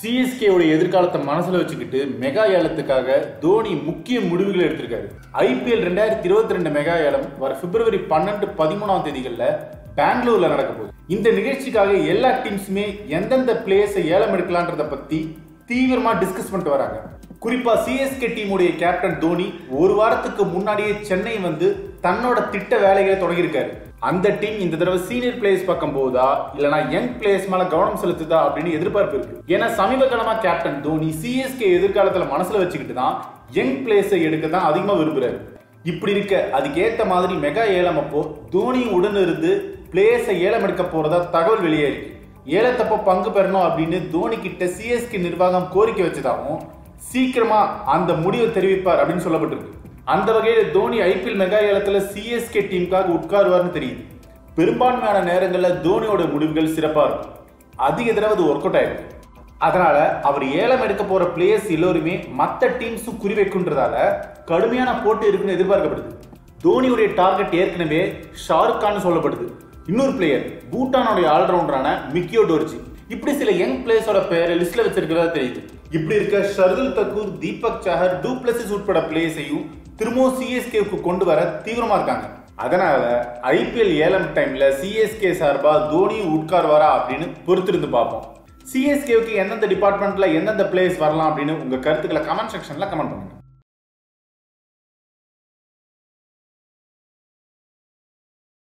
CSK உடைய எதிர்காலத்தை மனசுல வச்சுக்கிட்டு மெகா ஏலத்துக்காக தோனி முக்கிய முடிவுகளை எடுத்திருக்காரு ஐபிஎல் ரெண்டாயிரத்தி இருபத்தி ரெண்டு மெகா ஏலம் வர பிப்ரவரி பன்னெண்டு பதிமூணாம் தேதிகளில் பெங்களூர்ல நடக்க போகுது இந்த நிகழ்ச்சிக்காக எல்லா டீம்ஸுமே எந்தெந்த பிளேயர்ஸை ஏலம் எடுக்கலான்றத பத்தி தீவிரமா டிஸ்கஸ் பண்ணிட்டு வராங்க குறிப்பா சிஎஸ்கே டீமுடைய கேப்டன் தோனி ஒரு வாரத்துக்கு முன்னாடியே சென்னை வந்து தன்னோட திட்ட வேலைகளை தொடங்கியிருக்காரு அந்த டீம் இந்த தடவை சீனியர் பிளேயர்ஸ் பக்கம் போகுதா இல்லனா யங் பிளேயர்ஸ் மேல கவனம் செலுத்துதா அப்படின்னு எதிர்பார்ப்பு இருக்கு ஏன்னா சமீப காலமா கேப்டன் தோனி சிஎஸ்கே எதிர்காலத்துல மனசுல வச்சுக்கிட்டு தான் யங் பிளேயர்ஸை எடுக்க தான் அதிகமா விரும்புறாரு இப்படி இருக்க அதுக்கேத்த மாதிரி மெகா ஏலம் அப்போ தோனி உடன் இருந்து பிளேயர்ஸை ஏலம் எடுக்க போறதா தகவல் வெளியாயிருக்கு ஏலத்தப்போ பங்கு பெறணும் அப்படின்னு தோனி கிட்ட சிஎஸ்கே நிர்வாகம் கோரிக்கை வச்சதாகவும் சீக்கிரமா அந்த முடிவை தெரிவிப்பார் அப்படின்னு சொல்லப்பட்டிருக்கு அந்த வகையில தோனி ஐபிஎல் மெகா ஏலத்துல சிஎஸ்கே டீமுக்காக உட்காருவார்னு தெரியுது பெரும்பான்மையான நேரங்கள்ல தோனியோட முடிவுகள் சிறப்பா இருக்கும் அதிக தடவை அது ஒர்க் அவுட் ஆயிருக்கு அதனால அவர் ஏலம் எடுக்க போற பிளேயர்ஸ் எல்லோருமே மற்ற டீம்ஸும் குறிவைக்குன்றதால கடுமையான போட்டி இருக்குன்னு எதிர்பார்க்கப்படுது தோனியுடைய டார்கெட் ஏற்கனவே ஷாருக் கான் சொல்லப்படுது இன்னொரு பிளேயர் பூட்டானுடைய ஆல்ரவுண்டரான மிக்கியோ டோர்ஜி இப்படி சில யங் பிளேயர்ஸோட பேரை லிஸ்ட்ல வச்சிருக்கிறதா தெரியுது இப்படி இருக்க ஷர்துல் தக்கூர் தீபக் சஹர் டூப்ளசிஸ் உட்பட பிளேயர்ஸையும் திரும்பவும் சிஎஸ்கேவுக்கு கொண்டு வர தீவிரமா இருக்காங்க அதனால ஐபிஎல் ஏலம் டைம்ல சிஎஸ்கே சார்பா தோனி உட்கார்வாரா அப்படின்னு பொறுத்திருந்து பார்ப்போம் சிஎஸ்கேவுக்கு எந்தெந்த டிபார்ட்மெண்ட்ல எந்தெந்த பிளேயர்ஸ் வரலாம் அப்படின்னு உங்க கருத்துக்களை கமெண்ட் செக்ஷன்ல கமெண்ட் பண்ணுங்க